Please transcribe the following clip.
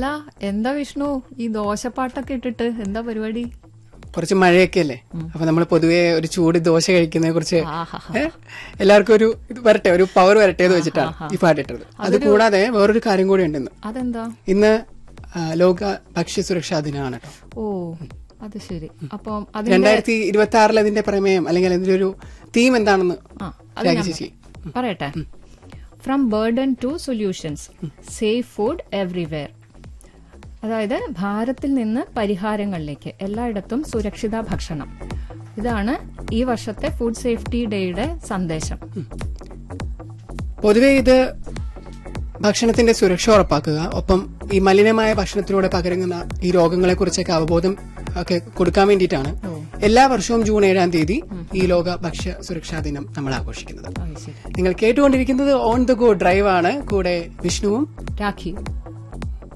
എന്താ വിഷ്ണു ഈ ദോശപ്പാട്ടൊക്കെ ഇട്ടിട്ട് എന്താ പരിപാടി കുറച്ച് മഴയൊക്കെ അല്ലേ അപ്പൊ നമ്മൾ പൊതുവെ ഒരു ചൂട് ദോശ കഴിക്കുന്നതിനെ കുറിച്ച് ആഹാ. ഏ? എല്ലാവർക്കും ഒരു ഇത് വരട്ടെ ഒരു പവർ വരട്ടെ എന്ന് വെച്ചിട്ടാണ് ഈ പാട്ടിട്ടത് അത് കൂടാതെ വേറൊരു കാര്യം കൂടി ഉണ്ടെന്ന് അതെന്താ ഇന്ന് ആ, ലോക ഭക്ഷ്യ സുരക്ഷാ ദിനമാണ് കേട്ടോ ഓ അത് ശരി അപ്പം അതിന്റെ രണ്ടായിരത്തി ഇരുപത്തി ആറിൽ അതിന്റെ പ്രമേയം അല്ലെങ്കിൽ അതിന്റെ ഒരു തീം എന്താണെന്ന് ആ അത് രാഗി ഞാൻ ചേച്ചി പറയട്ടെ from burden to solutions safe food everywhere അതായത് ഭാരത്തിൽ നിന്ന് പരിഹാരങ്ങളിലേക്ക് എല്ലായിടത്തും സുരക്ഷിത ഭക്ഷണം ഇതാണ് ഈ വർഷത്തെ ഫുഡ് സേഫ്റ്റി ഡേയുടെ സന്ദേശം പൊതുവെ ഇത് ഭക്ഷണത്തിന്റെ സുരക്ഷ ഉറപ്പാക്കുക ഒപ്പം ഈ മലിനമായ ഭക്ഷണത്തിലൂടെ പകരുന്ന ഈ രോഗങ്ങളെ കുറിച്ചൊക്കെ അവബോധം ഒക്കെ കൊടുക്കാൻ വേണ്ടിയിട്ടാണ് എല്ലാ വർഷവും ജൂൺ ഏഴാം തീയതി ഈ ലോക ഭക്ഷ്യ സുരക്ഷാ ദിനം നമ്മൾ ആഘോഷിക്കുന്നത് അത് ശരി നിങ്ങൾ കേട്ടുകൊണ്ടിരിക്കുന്നത് ഓൺ ദ ഗോ ഡ്രൈവ് ആണ് കൂടെ വിഷ്ണുവും രാഖി